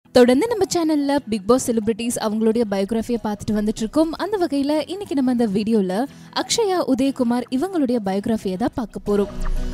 தொடர்ந்து நம்ம சேனல்ல பிக் பாஸ் செலிபிரிட்டிஸ் அவங்களுடைய பயோகிராஃபியை பார்த்துட்டு வந்துட்டு இருக்கோம் அந்த வகையில இன்னைக்கு நம்ம இந்த வீடியோல அக்ஷயா உதயகுமார் இவங்களுடைய பயோகிராஃபியை தான் பார்க்க போறோம்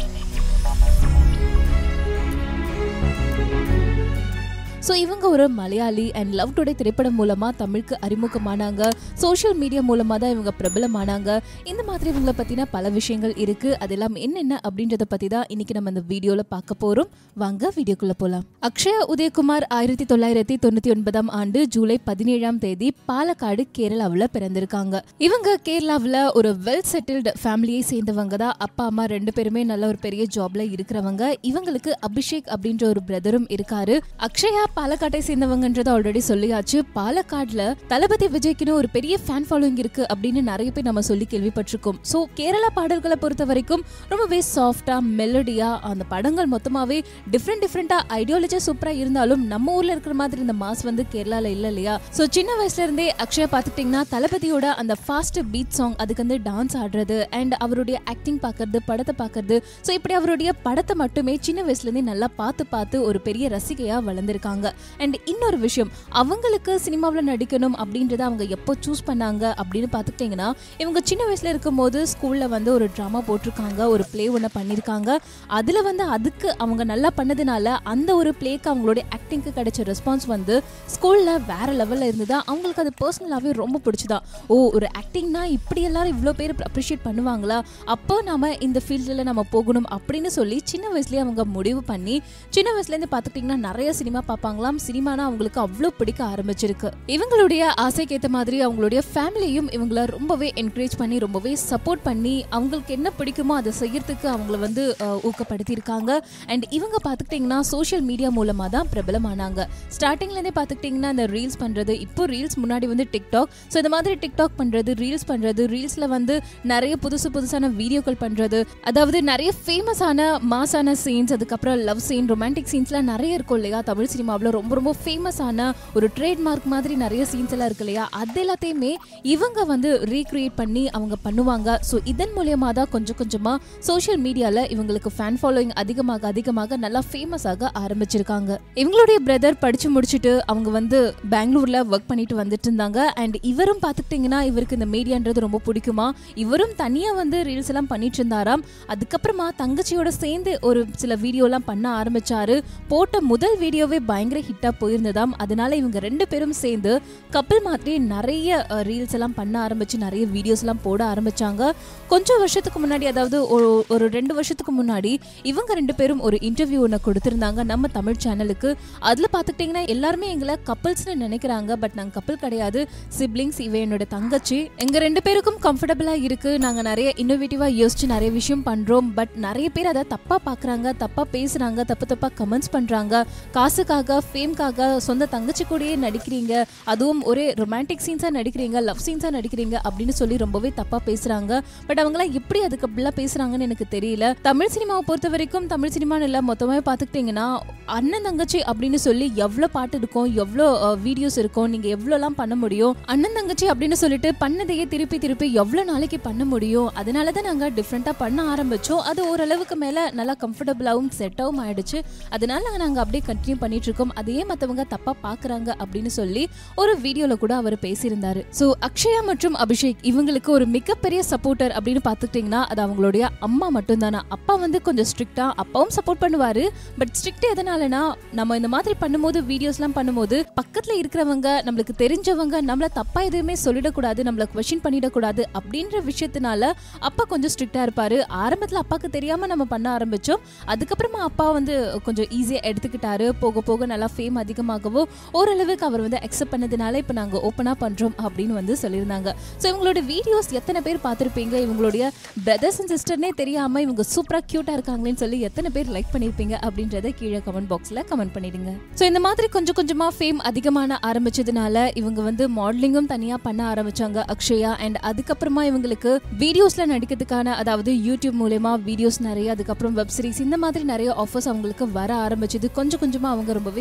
ஸோ இவங்க ஒரு மலையாளி அண்ட் லவ் டுடே திரைப்படம் மூலமாக தமிழுக்கு அறிமுகமானாங்க சோஷியல் மீடியா மூலமாக தான் இவங்க பிரபலமானாங்க இந்த மாதிரி இவங்கள பற்றின பல விஷயங்கள் இருக்குது அதெல்லாம் என்னென்ன அப்படின்றத பற்றி தான் இன்னைக்கு நம்ம இந்த வீடியோவில் பார்க்க போகிறோம் வாங்க வீடியோக்குள்ளே போகலாம் அக்ஷயா உதயகுமார் ஆயிரத்தி தொள்ளாயிரத்தி தொண்ணூற்றி ஒன்பதாம் ஆண்டு ஜூலை பதினேழாம் தேதி பாலக்காடு கேரளாவில் பிறந்திருக்காங்க இவங்க கேரளாவில் ஒரு வெல் செட்டில்டு ஃபேமிலியை சேர்ந்தவங்க தான் அப்பா அம்மா ரெண்டு பேருமே நல்ல ஒரு பெரிய ஜாப்ல இருக்கிறவங்க இவங்களுக்கு அபிஷேக் அப்படின்ற ஒரு பிரதரும் இருக்காரு அக்ஷயா பாலக்காட்டை சேர்ந்தவங்கன்றது ஆல்ரெடி சொல்லியாச்சு பாலக்காடுல தளபதி விஜய்க்குன்னு ஒரு பெரிய ஃபேன் ஃபாலோயிங் இருக்கு அப்படின்னு நிறைய பேர் நம்ம சொல்லி கேள்விப்பட்டிருக்கோம் ஸோ கேரளா பாடல்களை பொறுத்த வரைக்கும் ரொம்பவே சாஃப்டா மெலடியா அந்த படங்கள் மொத்தமாவே டிஃப்ரெண்ட் டிஃப்ரெண்டா ஐடியாலஜியா சூப்பரா இருந்தாலும் நம்ம ஊர்ல இருக்கிற மாதிரி இந்த மாஸ் வந்து கேரளால இல்ல இல்லையா ஸோ சின்ன வயசுல இருந்தே அக்ஷயா பார்த்துக்கிட்டிங்கன்னா தளபதியோட அந்த ஃபாஸ்ட் பீட் சாங் அதுக்கு வந்து டான்ஸ் ஆடுறது அண்ட் அவருடைய ஆக்டிங் பார்க்கறது படத்தை பார்க்கறது ஸோ இப்படி அவருடைய படத்தை மட்டுமே சின்ன வயசுல இருந்தே நல்லா பார்த்து பார்த்து ஒரு பெரிய ரசிகையா வளர்ந்துருக்காங்க அண்ட் இன்னொரு விஷயம் அவங்களுக்கு சினிமாவில் நடிக்கணும் அப்படின்றத அவங்க எப்போ சூஸ் பண்ணாங்க அப்படின்னு பார்த்துக்கிட்டிங்கன்னா இவங்க சின்ன வயசுல இருக்கும்போது ஸ்கூல்ல வந்து ஒரு ட்ராமா போட்டிருக்காங்க ஒரு ப்ளே ஒன்று பண்ணியிருக்காங்க அதில் வந்து அதுக்கு அவங்க நல்லா பண்ணதுனால அந்த ஒரு ப்ளேக்கு அவங்களுடைய ஆக்டிங்க்கு கிடைச்ச ரெஸ்பான்ஸ் வந்து ஸ்கூலில் வேற லெவலில் இருந்ததா அவங்களுக்கு அது பர்சனலாகவே ரொம்ப பிடிச்சதா ஓ ஒரு ஆக்டிங்னா இப்படி எல்லாரும் இவ்வளோ பேர் அப்ரிஷியேட் பண்ணுவாங்களா அப்போ நாம இந்த ஃபீல்டில் நம்ம போகணும் அப்படின்னு சொல்லி சின்ன வயசுலேயே அவங்க முடிவு பண்ணி சின்ன வயசுலேருந்து பார்த்துக்கிட்டிங்கன்னா நிறைய சினிமா பார்ப்பாங்களாம் சினிமானா அவங்களுக்கு அவ்வளோ பிடிக்க ஆரம்பிச்சிருக்கு இவங்களுடைய ஆசைக்கு ஏற்ற மாதிரி அவங்களுடைய ஃபேமிலியும் இவங்கள ரொம்பவே என்கரேஜ் பண்ணி ரொம்பவே சப்போர்ட் பண்ணி அவங்களுக்கு என்ன பிடிக்குமோ அதை செய்யறதுக்கு அவங்கள வந்து அஹ், ஊக்கப்படுத்தியிருக்காங்க அண்ட் இவங்க பார்த்துக்கிட்டிங்கன்னா சோஷியல் மீடியா மூலமாக தான் பிரபலமானாங்க ஸ்டார்டிங்லேருந்தே பார்த்துக்கிட்டிங்கன்னா இந்த ரீல்ஸ் பண்ணுறது இப்போ ரீல்ஸ் முன்னாடி வந்து டிக்டாக் ஸோ இந்த மாதிரி டிக்டாக் பண்ணுறது ரீல்ஸ் பண்ணுறது ரீல்ஸில் வந்து நிறைய புதுசு புதுசான வீடியோக்கள் பண்ணுறது அதாவது நிறைய ஃபேமஸான மாசான சீன்ஸ் அதுக்கப்புறம் லவ் சீன் ரொமான்டிக் சீன்ஸ்லாம் நிறைய இருக்கும் இல்லையா தமிழ் சினிமாவில் ரொம்ப ரொம்ப ஃபேமஸான ஒரு ட்ரேட்மார்க் மாதிரி நிறைய சீன்ஸ் எல்லாம் இருக்கு இல்லையா அது எல்லாத்தையுமே இவங்க வந்து ரீக்ரியேட் பண்ணி அவங்க பண்ணுவாங்க ஸோ இதன் மூலியமாக தான் கொஞ்சம் கொஞ்சமாக சோஷியல் மீடியாவில் இவங்களுக்கு ஃபேன் ஃபாலோயிங் அதிகமாக அதிகமாக நல்லா ஃபேமஸ் ஆக ஆரம்பிச்சிருக்காங்க இவங்களுடைய பிரதர் படிச்சு முடிச்சுட்டு அவங்க வந்து பெங்களூர்ல ஒர்க் பண்ணிட்டு வந்துட்டு இருந்தாங்க அண்ட் இவரும் பார்த்துக்கிட்டிங்கன்னா இவருக்கு இந்த மீடியான்றது ரொம்ப பிடிக்குமா இவரும் தனியாக வந்து ரீல்ஸ் எல்லாம் பண்ணிட்டு இருந்தாராம் அதுக்கப்புறமா தங்கச்சியோட சேர்ந்து ஒரு சில வீடியோலாம் பண்ண ஆரம்பிச்சாரு போட்ட முதல் வீடியோவே பயங்கர ஹிட்டா போயிருந்ததாம் அதனால இவங்க ரெண்டு பேரும் சேர்ந்து கப்பல் மாதிரி நிறைய ரீல்ஸ் எல்லாம் பண்ண ஆரம்பிச்சு நிறைய வீடியோஸ் எல்லாம் போட ஆரம்பிச்சாங்க கொஞ்சம் வருஷத்துக்கு முன்னாடி அதாவது ஒரு ஒரு ரெண்டு வருஷத்துக்கு முன்னாடி இவங்க ரெண்டு பேரும் ஒரு இன்டர்வியூ ஒன்று கொடுத்திருந்தாங்க நம்ம தமிழ் சேனலுக்கு அதில் பார்த்துக்கிட்டிங்கன்னா எல்லாருமே எங்களை கப்பல்ஸ்னு நினைக்கிறாங்க பட் நாங்கள் கப்பல் கிடையாது சிப்ளிங்ஸ் இவ என்னோட தங்கச்சி எங்க ரெண்டு பேருக்கும் கம்ஃபர்டபுளாக இருக்கு நாங்கள் நிறைய இன்னோவேட்டிவாக யோசிச்சு நிறைய விஷயம் பண்ணுறோம் பட் நிறைய பேர் அதை தப்பாக பார்க்குறாங்க தப்பாக பேசுகிறாங்க தப்பு தப்பாக கமெண்ட்ஸ் பண்ணுறாங்க காசுக்காக ஃபேம்காக சொந்த தங்கச்சி கூடயே நடிக்கிறீங்க அதுவும் ஒரே ரொமான்டிக் சீன்ஸாக நடிக்கிறீங்க லவ் சீன்ஸாக நடிக்கிறீங்க அப்படின்னு சொல்லி ரொம்பவே தப்பாக பேசுகிறாங்க பட் அவங்களாம் எப்படி அதுக்கு அப்படிலாம் பேசுகிறாங்கன்னு எனக்கு தெரியல தமிழ் சினிமாவை பொறுத்த வரைக்கும் தமிழ் சினிமான்னு இல்லை மொத்தமாக பார்த்துக்கிட்டிங்கன்னா அண்ணன் தங்கச்சி அப்படின்னு சொல்லி எவ்வளோ பாட்டு இருக்கும் எவ்வளோ வீடியோஸ் இருக்கும் நீங்கள் எவ்வளோலாம் பண்ண முடியும் அண்ணன் தங்கச்சி அப்படின்னு சொல்லிட்டு பண்ணதையே திருப்பி திருப்பி எவ்வளோ நாளைக்கு பண்ண முடியும் அதனால தான் நாங்கள் டிஃப்ரெண்ட்டாக பண்ண ஆரம்பித்தோம் அது ஓரளவுக்கு மேலே நல்லா கம்ஃபர்டபுளாகவும் செட்டாகவும் ஆயிடுச்சு அதனால நாங்கள் அப்படியே கண்டினியூ பண்ணிட்டு இருக்கோம் அதையே மற்றவங்க தப்பாக பார்க்குறாங்க அப்படின்னு சொல்லி ஒரு வீடியோவில் கூட அவர் பேசியிருந்தாரு ஸோ அக்ஷயா மற்றும் அபிஷேக் இவங்களுக்கு ஒரு மிகப்பெரிய சப்போர்ட்டர் அப்படின்னு பார்த்துக்கிட்டிங்கன்னா அது அவங்களுடைய அம்மா மட்டும்தானா அப்பா வந்து கொஞ்சம் ஸ்ட்ரிக்டா அப்பாவும் சப்போர்ட் பண்ணுவாரு பட் ஸ்ட்ரிக்ட் எதனாலனா நம்ம இந்த மாதிரி பண்ணும்போது வீடியோஸ்லாம் பண்ணும்போது பக்கத்துல இருக்கிறவங்க நம்மளுக்கு தெரிஞ்சவங்க நம்மள தப்பா எதுவுமே சொல்லிடக்கூடாது நம்மள கொஷின் பண்ணிடக்கூடாது அப்படின்ற விஷயத்தினால அப்பா கொஞ்சம் ஸ்ட்ரிக்டா இருப்பாரு ஆரம்பத்துல அப்பாவுக்கு தெரியாம நம்ம பண்ண ஆரம்பிச்சோம் அதுக்கப்புறமா அப்பா வந்து கொஞ்சம் ஈஸியா எடுத்துக்கிட்டாரு போக போக நல்லா ஃபேம் அதிகமாகவோ ஓரளவுக்கு அவர் வந்து அக்செப்ட் பண்ணதுனால இப்போ நாங்கள் ஓப்பனாக பண்ணுறோம் அப்படின்னு வந்து சொல்லியிருந்தாங்க ஸோ இவங்களோட வீடியோஸ் எத்தனை பேர் பார்த்துருப்பீங்க இவங்களுடைய பிரதர்ஸ் அண்ட் சிஸ்டர்னே தெரியாமல் இவங்க சூப்பராக க்யூட்டாக இருக்காங்களேன்னு சொல்லி எத்தனை பேர் லைக் பண்ணியிருப்பீங்க அப்படின்றத கீழே கமெண்ட் பாக்ஸில் கமெண்ட் பண்ணிடுங்க ஸோ இந்த மாதிரி கொஞ்சம் கொஞ்சமாக ஃபேம் அதிகமான ஆரம்பிச்சதுனால இவங்க வந்து மாடலிங்கும் தனியாக பண்ண ஆரம்பிச்சாங்க அக்ஷயா அண்ட் அதுக்கப்புறமா இவங்களுக்கு வீடியோஸில் நடிக்கிறதுக்கான அதாவது யூடியூப் மூலயமா வீடியோஸ் நிறைய அதுக்கப்புறம் வெப் சீரிஸ் இந்த மாதிரி நிறைய ஆஃபர்ஸ் அவங்களுக்கு வர ஆரம்பிச்சது கொஞ்சம் கொஞ்சமாக அவங்க ரொம்பவே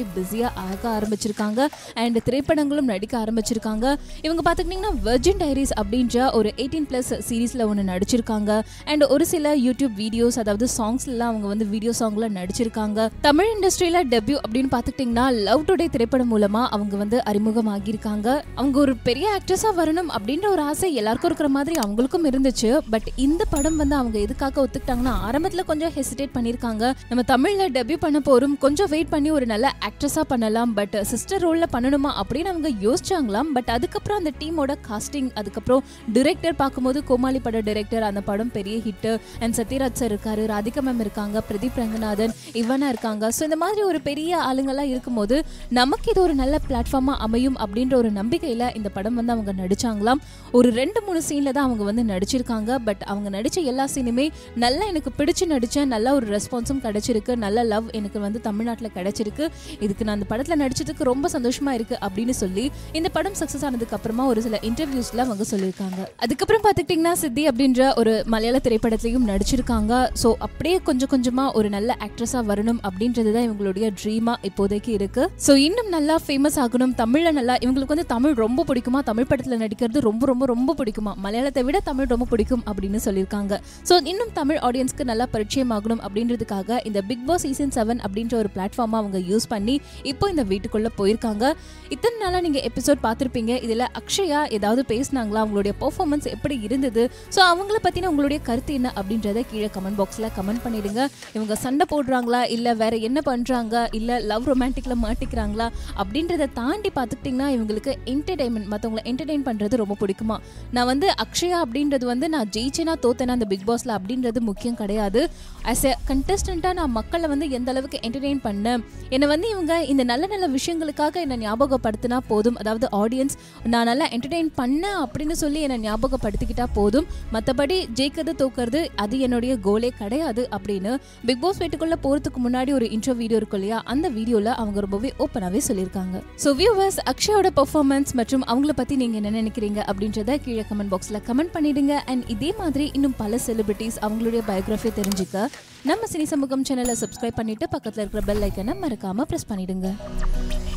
பிஸியா ஆக ஆரம்பிச்சிருக்காங்க அண்ட் திரைப்படங்களும் நடிக்க ஆரம்பிச்சிருக்காங்க இவங்க பார்த்துக்கிட்டிங்கன்னா வெர்ஜின் டைரிஸ் அப்படின்ற ஒரு எயிட்டீன் பிளஸ் சீரீஸ்ல ஒன்று நடிச்சிருக்காங்க அண்ட் ஒரு சில யூடியூப் வீடியோஸ் அதாவது சாங்ஸ்லாம் அவங்க வந்து வீடியோ சாங்ல நடிச்சிருக்காங்க தமிழ் இண்டஸ்ட்ரியில டெபியூ அப்படின்னு பார்த்துக்கிட்டிங்கன்னா லவ் டுடே திரைப்படம் மூலமா அவங்க வந்து அறிமுகமாகியிருக்காங்க அவங்க ஒரு பெரிய ஆக்ட்ரஸா வரணும் அப்படின்ற ஒரு ஆசை எல்லாருக்கும் இருக்கிற மாதிரி அவங்களுக்கும் இருந்துச்சு பட் இந்த படம் வந்து அவங்க எதுக்காக ஒத்துக்கிட்டாங்கன்னா ஆரம்பத்துல கொஞ்சம் ஹெசிடேட் பண்ணிருக்காங்க நம்ம தமிழ்ல டெபியூ பண்ண போறோம் கொஞ்சம் வெயிட் பண்ணி ஒரு நல்ல ஆக்ட்ரஸா பண்ணலாம் பட் சிஸ்டர் ரோல்ல பண்ணணுமா அப்படின்னு அவங்க யோசிச்சாங்களாம் பட் அதுக்கப்புறம் அந்த டீமோட காஸ்டிங் அதுக்கப்புறம் டிரெக்டர் பார்க்கும்போது கோமாளி பட டிரெக்டர் அந்த படம் பெரிய ஹிட் அண்ட் சத்யராஜ் சார் இருக்காரு ராதிகா மேம் இருக்காங்க பிரதீப் ரங்கநாதன் இவனா இருக்காங்க ஸோ இந்த மாதிரி ஒரு பெரிய ஆளுங்கெல்லாம் இருக்கும்போது நமக்கு இது ஒரு நல்ல பிளாட்ஃபார்மா அமையும் அப்படின்ற ஒரு நம்பிக்கையில இந்த படம் வந்து அவங்க நடிச்சாங்களாம் ஒரு ரெண்டு மூணு சீன்ல தான் அவங்க வந்து நடிச்சிருக்காங்க பட் அவங்க நடிச்ச எல்லா சீனுமே நல்லா எனக்கு பிடிச்சு நடிச்சேன் நல்ல ஒரு ரெஸ்பான்ஸும் கிடைச்சிருக்கு நல்ல லவ் எனக்கு வந்து தமிழ்நாட்டில் கிடைச்சிருக்கு இதுக்கு நான் அந்த படத்தில் நடிச்சதுக்கு ரொம்ப சந்தோஷமா இருக்கு அப்படின்னு சொல்லி இந்த படம் சக்ஸஸ் ஆனதுக்கு அப்புறமா ஒரு சில இன்டர்வியூஸ்ல அவங்க சொல்லியிருக்காங்க அதுக்கப்புறம் பார்த்துக்கிட்டிங்கன்னா சித்தி அப்படின்ற ஒரு மலையாள திரைப்படத்திலையும் நடிச்சிருக்காங்க ஸோ அப்படியே கொஞ்சம் கொஞ்சமா ஒரு நல்ல ஆக்ட்ரஸா வரணும் அப்படின்றது தான் இவங்களுடைய ட்ரீமா இப்போதைக்கு இருக்கு ஸோ இன்னும் நல்லா ஃபேமஸ் ஆகணும் தமிழ்ல நல்லா இவங்களுக்கு வந்து தமிழ் ரொம்ப பிடிக்குமா தமிழ் படத்துல நடிக்கிறது ரொம்ப ரொம்ப ரொம்ப பிடிக்குமா மலையாளத்தை விட தமிழ் ரொம்ப பிடிக்கும் அப்படின்னு சொல்லியிருக்காங்க ஸோ இன்னும் தமிழ் ஆடியன்ஸ்க்கு நல்லா பரிச்சயம் ஆகணும் அப்படின்றதுக்காக இந்த பிக் பாஸ் சீசன் செவன் அப்படின்ற ஒரு பிளாட்ஃபார்மா அவங்க யூஸ் பண்ணி இப்போ இந்த வீட்டுக்குள்ள போயிருக்காங்க இத்தனை நாளா நீங்க எபிசோட் பார்த்துருப்பீங்க இதுல அக்ஷயா ஏதாவது பேசினாங்களா அவங்களுடைய பெர்ஃபார்மன்ஸ் எப்படி இருந்தது ஸோ அவங்கள பத்தின உங்களுடைய கருத்து என்ன அப்படின்றத கீழே கமெண்ட் பாக்ஸ்ல கமெண்ட் பண்ணிடுங்க இவங்க சண்டை போடுறாங்களா இல்ல வேற என்ன பண்றாங்க இல்ல லவ் ரொமான்டிக்ல மாட்டிக்கிறாங்களா அப்படின்றத தாண்டி பார்த்துக்கிட்டிங்கன்னா இவங்களுக்கு என்டர்டைன்மெண்ட் மற்றவங்களை என்டர்டைன் பண்றது ரொம்ப பிடிக்குமா நான் வந்து அக்ஷயா அப்படின்றது வந்து நான் ஜெயிச்சேனா தோத்தேனா அந்த பிக் பாஸ்ல அப்படின்றது முக்கியம் கிடையாது ஆஸ் எ கண்டஸ்டண்ட்டாக நான் மக்களை வந்து எந்த அளவுக்கு என்டர்டெயின் பண்ணேன் என்னை வந்து இவங்க இந்த நல்ல நல்ல விஷயங்களுக்காக என்னை ஞாபகப்படுத்தினா போதும் அதாவது ஆடியன்ஸ் நான் நல்லா என்டர்டெயின் பண்ணேன் அப்படின்னு சொல்லி என்னை ஞாபகப்படுத்திக்கிட்டா போதும் மற்றபடி ஜெயிக்கிறது தோக்கிறது அது என்னுடைய கோலே கிடையாது அப்படின்னு பிக் பாஸ் வீட்டுக்குள்ள போறதுக்கு முன்னாடி ஒரு இன்ட்ரோ வீடியோ இருக்கும் இல்லையா அந்த வீடியோல அவங்க ரொம்பவே ஓப்பனாகவே சொல்லியிருக்காங்க ஸோ வியூவர்ஸ் அக்ஷயோட பெர்ஃபார்மன்ஸ் மற்றும் அவங்கள பத்தி நீங்க என்ன நினைக்கிறீங்க அப்படின்றத கீழே கமெண்ட் பாக்ஸ்ல கமெண்ட் பண்ணிடுங்க அண்ட் இதே மாதிரி இன்னும் பல செலிபிரிட்டிஸ் அவங்களுடைய பயோகிராஃபி தெரிஞ்சுக்க நம்ம சினி சமூகம் சேனலை சப்ஸ்கிரைப் பண்ணிட்டு பக்கத்துல இருக்கிற பெல் ஐக்கனை மறக்காம பிரஸ் பண்ணிடுங்க